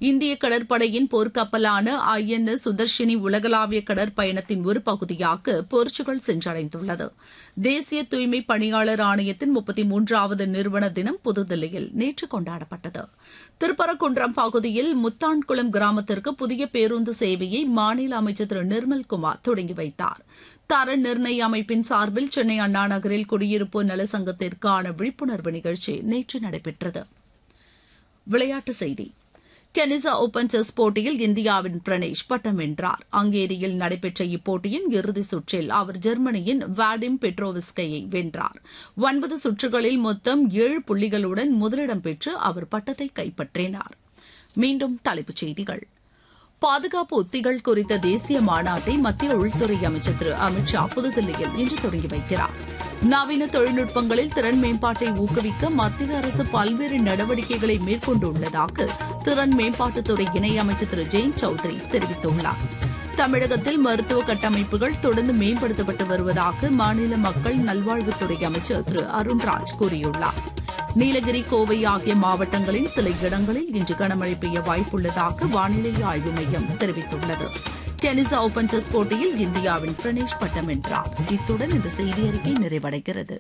இந்திய கடற்படையின் போர்க்கப்பலான ஐ N S Sudharshini உலகளாவிய கடற்பயணத்தின் ஒரு பகுதியாக போர்ச்சுகல் சென்றடைந்துள்ளது தேசிய தூய்மை பணியாளர் ஆணையத்தின் முப்பத்தி மூன்றாவது நிறுவன தினம் புதுதில்லியில் நேற்று கொண்டாடப்பட்டது திருப்பரங்குன்றம் பகுதியில் முத்தான்குளம் கிராமத்திற்கு புதிய பேருந்து சேவையை மாநில அமைச்சர் திரு நிர்மல்குமார் தொடங்கி வைத்தார் தர நிர்ணய அமைப்பின் சார்பில் சென்னை அண்ணா நகரில் குடியிருப்போர் நல சங்கத்திற்கான விழிப்புணர்வு நிகழ்ச்சி நேற்று நடைபெற்றது விளையாட்டுச் செய்தி கெனிசா ஓபன் செஸ் போட்டியில் இந்தியாவின் பிரணேஷ் பட்டம் வென்றார் ஹங்கேரியில் நடைபெற்ற இப்போட்டியின் இறுதிச் சுற்றில் அவர் ஜெர்மனியின் வாடிம் பெட்ரோவிஸ்கையை வென்றார் ஒன்பது சுற்றுகளில் மொத்தம் ஏழு புள்ளிகளுடன் முதலிடம் பெற்று அவர் பட்டத்தை கைப்பற்றினார் மீண்டும் தலைப்புச் செய்திகள் பாதுகாப்பு உத்திகள் குறித்த தேசிய மாநாட்டை மத்திய உள்துறை அமைச்சர் திரு அமித் ஷா புதுதில்லியில் இன்று தொடங்கி வைக்கிறார் நவீன தொழில்நுட்பங்களில் திறன் மேம்பாட்டை ஊக்குவிக்க மத்திய அரசு பல்வேறு நடவடிக்கைகளை மேற்கொண்டுள்ளதாக திறன் மேம்பாட்டுத்துறை இணையமைச்சர் திரு ஜெயந்த் சௌத்ரி தெரிவித்துள்ளார் தமிழகத்தில் மருத்துவ கட்டமைப்புகள் தொடர்ந்து மேம்படுத்தப்பட்டு வருவதாக மாநில மக்கள் நல்வாழ்வுத்துறை அமைச்சர் திரு அருண்ராஜ் கூறியுள்ளார் நீலகிரி கோவை ஆகிய மாவட்டங்களின் சில இடங்களில் இன்று கனமழை பெய்ய வாய்ப்புள்ளதாக வானிலை ஆய்வு மையம் தெரிவித்துள்ளது டென்னிஸ் ஓபன் செஸ் போட்டியில் இந்தியாவின் பிரணேஷ் பட்டம் வென்றார் இத்துடன் இந்த செய்தி அறிக்கை நிறைவடைகிறது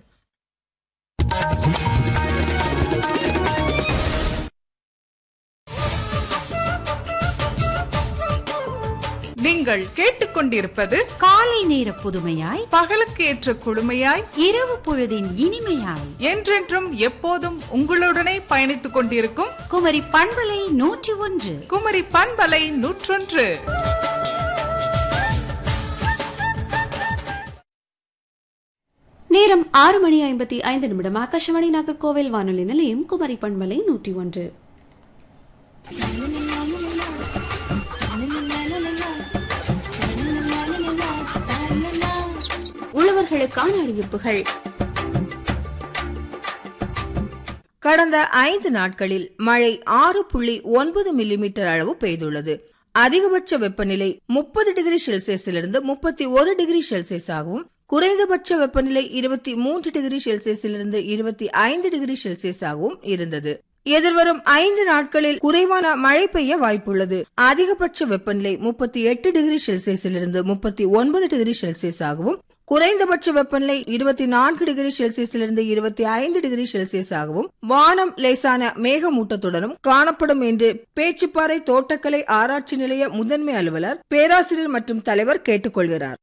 நீங்கள் கேட்டுக்கொண்டிருப்பது காலை நேர புதுமையாய் பகலுக்கு ஏற்ற குழுமையாய் இரவு பொழுதின் இனிமையாய் என்றென்றும் எப்போதும் உங்களுடனே பயணித்துக் கொண்டிருக்கும் குமரி பண்பலை நூற்றி ஒன்று குமரி பண்பலை நூற்றொன்று நேரம் ஆறு மணி ஐம்பத்தி ஐந்து நிமிடம் ஆகாஷவாணி நாகர்கோவில் வானொலி நிலையம் குமரி பண்பலை நூற்றி ஒன்று உழவர்களுக்கான அறிவிப்புகள் கடந்த ஐந்து நாட்களில் மழை ஆறு புள்ளி ஒன்பது மில்லிமீட்டர் அளவு பெய்துள்ளது அதிகபட்ச வெப்பநிலை முப்பது டிகிரி செல்சியஸிலிருந்து முப்பத்தி ஒரு டிகிரி செல்சியஸாகவும் குறைந்தபட்ச வெப்பநிலை இருபத்தி மூன்று டிகிரி செல்சியஸிலிருந்து இருபத்தி ஐந்து டிகிரி செல்சியஸாகவும் இருந்தது எதிர்வரும் ஐந்து நாட்களில் குறைவான மழை பெய்ய வாய்ப்புள்ளது அதிகபட்ச வெப்பநிலை முப்பத்தி எட்டு டிகிரி செல்சியஸிலிருந்து முப்பத்தி ஒன்பது டிகிரி செல்சியஸாகவும் குறைந்தபட்ச வெப்பநிலை இருபத்தி நான்கு டிகிரி செல்சியஸிலிருந்து இருபத்தி ஐந்து டிகிரி செல்சியஸாகவும் வானம் லேசான மேகமூட்டத்துடனும் காணப்படும் என்று பேச்சுப்பாறை தோட்டக்கலை ஆராய்ச்சி நிலைய முதன்மை அலுவலர் பேராசிரியர் மற்றும் தலைவர் கேட்டுக்கொள்கிறார்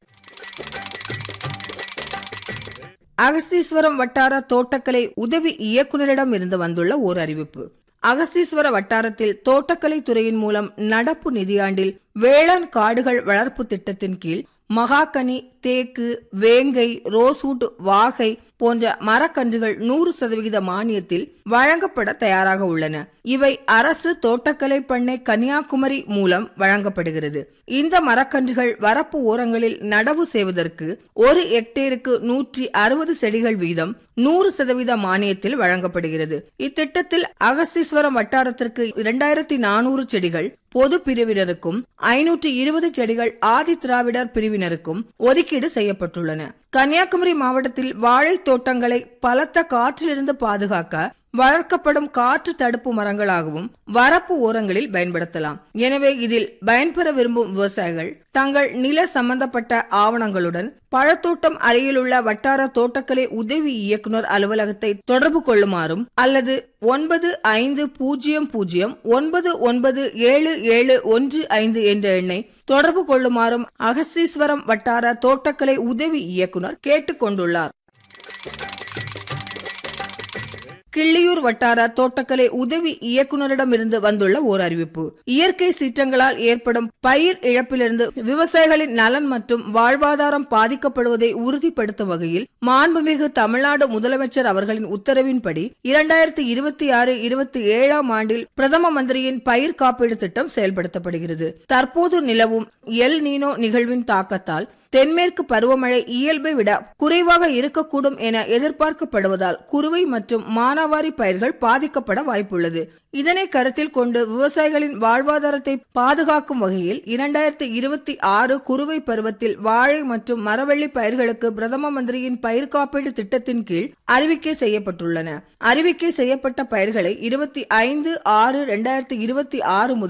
அகஸ்தீஸ்வரம் வட்டார தோட்டக்கலை உதவி இயக்குநரிடம் இருந்து வந்துள்ள ஓர் அறிவிப்பு அகஸ்தீஸ்வர வட்டாரத்தில் தோட்டக்கலை துறையின் மூலம் நடப்பு நிதியாண்டில் வேளாண் காடுகள் வளர்ப்பு திட்டத்தின் கீழ் மகாகனி தேக்கு வேங்கை ரோஸ்வுட் வாகை போன்ற மரக்கன்றுகள் நூறு சதவிகித மானியத்தில் வழங்கப்பட தயாராக உள்ளன இவை அரசு தோட்டக்கலை பண்ணை கன்னியாகுமரி மூலம் வழங்கப்படுகிறது இந்த மரக்கன்றுகள் வரப்பு ஓரங்களில் நடவு செய்வதற்கு ஒரு ஹெக்டேருக்கு நூற்றி அறுபது செடிகள் வீதம் நூறு சதவீத மானியத்தில் வழங்கப்படுகிறது இத்திட்டத்தில் அகஸ்தீஸ்வரம் வட்டாரத்திற்கு இரண்டாயிரத்தி நானூறு செடிகள் பொது பிரிவினருக்கும் ஐநூற்றி இருபது செடிகள் ஆதி திராவிடர் பிரிவினருக்கும் ஒதுக்கீடு செய்யப்பட்டுள்ளன கன்னியாகுமரி மாவட்டத்தில் வாழை தோட்டங்களை பலத்த காற்றிலிருந்து பாதுகாக்க வளர்க்கப்படும் காற்று தடுப்பு மரங்களாகவும் வரப்பு ஓரங்களில் பயன்படுத்தலாம் எனவே இதில் பயன்பெற விரும்பும் விவசாயிகள் தங்கள் நில சம்பந்தப்பட்ட ஆவணங்களுடன் பழத்தோட்டம் அருகிலுள்ள வட்டார தோட்டக்கலை உதவி இயக்குனர் அலுவலகத்தை தொடர்பு கொள்ளுமாறும் அல்லது ஒன்பது ஐந்து பூஜ்ஜியம் பூஜ்ஜியம் ஒன்பது ஒன்பது ஏழு ஏழு ஒன்று ஐந்து என்ற எண்ணை தொடர்பு கொள்ளுமாறும் அகஸ்தீஸ்வரம் வட்டார தோட்டக்கலை உதவி இயக்குனர் கேட்டுக் கொண்டுள்ளார் கிள்ளியூர் வட்டார தோட்டக்கலை உதவி இயக்குநரிடமிருந்து வந்துள்ள ஓர் அறிவிப்பு இயற்கை சீற்றங்களால் ஏற்படும் பயிர் இழப்பிலிருந்து விவசாயிகளின் நலன் மற்றும் வாழ்வாதாரம் பாதிக்கப்படுவதை உறுதிப்படுத்தும் வகையில் மாண்புமிகு தமிழ்நாடு முதலமைச்சர் அவர்களின் உத்தரவின்படி இரண்டாயிரத்தி இருபத்தி ஆறு இருபத்தி ஏழாம் ஆண்டில் பிரதம மந்திரியின் பயிர் காப்பீடு திட்டம் செயல்படுத்தப்படுகிறது தற்போது நிலவும் எல் நீனோ நிகழ்வின் தாக்கத்தால் தென்மேற்கு பருவமழை இயல்பை விட குறைவாக இருக்கக்கூடும் என எதிர்பார்க்கப்படுவதால் குறுவை மற்றும் மானாவாரி பயிர்கள் பாதிக்கப்பட வாய்ப்புள்ளது இதனை கருத்தில் கொண்டு விவசாயிகளின் வாழ்வாதாரத்தை பாதுகாக்கும் வகையில் இரண்டாயிரத்தி இருபத்தி ஆறு குறுவை பருவத்தில் வாழை மற்றும் மரவள்ளி பயிர்களுக்கு பிரதம மந்திரியின் பயிர் காப்பீடு திட்டத்தின் கீழ் அறிவிக்கை செய்யப்பட்டுள்ளன அறிவிக்கை செய்யப்பட்ட பயிர்களை இருபத்தி ஐந்து ஆறு இரண்டாயிரத்தி இருபத்தி ஆறு முதல்